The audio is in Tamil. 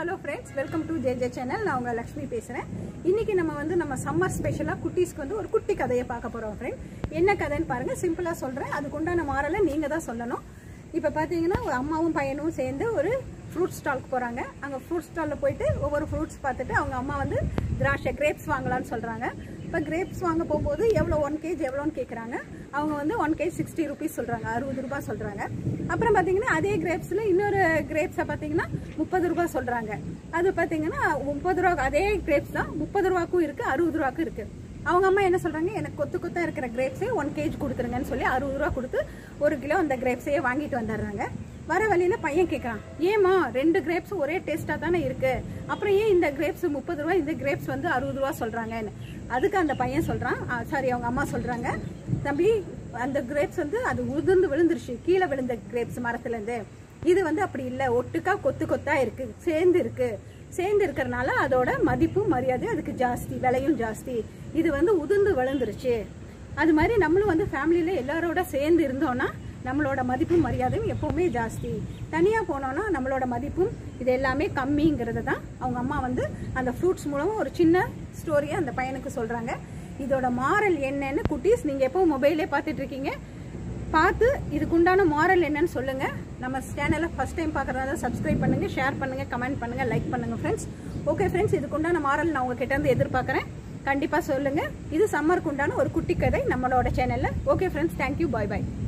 hello friends welcome to J channel நான் உங்க லக்ஷ்மி பேசுறேன் இன்னைக்கு நம்ம வந்து நம்ம சம்மர் ஸ்பெஷலா குட்டீஸ்க்கு வந்து ஒரு குட்டி கதையை பார்க்க போறோம் ஃப்ரெண்ட் என்ன கதைன்னு பாருங்க சிம்பிளா சொல்றேன் அதுக்கு உண்டான மாறலை நீங்க தான் சொல்லணும் இப்போ பார்த்தீங்கன்னா ஒரு அம்மாவும் பையனும் சேர்ந்து ஒரு ஃப்ரூட் ஸ்டால்க்கு போகிறாங்க அங்கே ஃப்ரூட் ஸ்டாலில் போயிட்டு ஒவ்வொரு ஃப்ரூட்ஸ் பார்த்துட்டு அவங்க அம்மா வந்து திராட்சை கிரேப்ஸ் வாங்கலாம்னு சொல்கிறாங்க இப்போ கிரேப்ஸ் வாங்க போகும்போது எவ்வளோ ஒன் கேஜ் எவ்வளோன்னு கேட்குறாங்க அவங்க வந்து ஒன் கேஜ் சிக்ஸ்டி ருபீஸ் சொல்கிறாங்க அறுபது ரூபாய் சொல்கிறாங்க அப்புறம் பார்த்தீங்கன்னா அதே கிரேப்ஸில் இன்னொரு கிரேப்ஸை பார்த்தீங்கன்னா முப்பது ரூபாய் சொல்கிறாங்க அது பார்த்தீங்கன்னா முப்பது ரூபா அதே கிரேப்ஸ் தான் முப்பது ரூபாக்கும் இருக்குது அறுபது ரூபாக்கும் இருக்குது அவங்க அம்மா என்ன சொல்றாங்க எனக்கு கொத்து கொத்தா இருக்கிற கிரேப்ஸே ஒன் கேஜ் கொடுத்துருங்கன்னு சொல்லி அறுபது ரூபா கொடுத்து ஒரு கிலோ அந்த கிரேப்ஸையே வாங்கிட்டு வந்துடுறாங்க வர வழியில பையன் கேட்கறான் ஏமா ரெண்டு கிரேப்ஸ் ஒரே டேஸ்டா தானே இருக்கு அப்புறம் ஏன் இந்த கிரேப்ஸ் முப்பது ரூபா இந்த கிரேப்ஸ் வந்து அறுபது ரூபா சொல்றாங்கன்னு அதுக்கு அந்த பையன் சொல்றான் சாரி அவங்க அம்மா சொல்றாங்க தம்பி அந்த கிரேப்ஸ் வந்து அது உதிர்ந்து விழுந்துருச்சு கீழே விழுந்த கிரேப்ஸ் மரத்துல இருந்து இது வந்து அப்படி இல்லை ஒட்டுக்கா கொத்து கொத்தா இருக்கு சேர்ந்து இருக்கு சேர்ந்து இருக்கிறனால அதோட மதிப்பும் மரியாதை அதுக்கு ஜாஸ்தி விலையும் ஜாஸ்தி இது வந்து உதிர்ந்து விழுந்துருச்சு அது மாதிரி நம்மளும் வந்து ஃபேமிலியில எல்லாரோட சேர்ந்து இருந்தோம்னா நம்மளோட மதிப்பும் மரியாதையும் எப்பவுமே ஜாஸ்தி தனியா போனோம்னா நம்மளோட மதிப்பும் இது எல்லாமே கம்மிங்கிறது தான் அவங்க அம்மா வந்து அந்த ஃப்ரூட்ஸ் மூலமா ஒரு சின்ன ஸ்டோரியை அந்த பையனுக்கு சொல்றாங்க இதோட மாரல் என்னன்னு குட்டீஸ் நீங்க எப்போ மொபைலே பார்த்துட்டு இருக்கீங்க பார்த்து இதுக்கு உண்டான மாரல் என்னன்னு சொல்லுங்க நம்ம சேனலை ஃபர்ஸ்ட் டைம் பார்க்குறதா சப்ஸ்கிரைப் பண்ணுங்க ஷேர் பண்ணுங்க கமெண்ட் பண்ணுங்க லைக் பண்ணுங்க ஃப்ரெண்ட்ஸ் ஓகே ஃப்ரெண்ட்ஸ் இதுக்கு உண்டான மாரல் நான் உங்ககிட்ட இருந்து எதிர்பார்க்குறேன் கண்டிப்பாக சொல்லுங்க இது சம்மருக்கு உண்டான ஒரு குட்டி கதை நம்மளோட சேனல்ல ஓகே ஃப்ரெண்ட்ஸ் தேங்க்யூ பாய் பாய்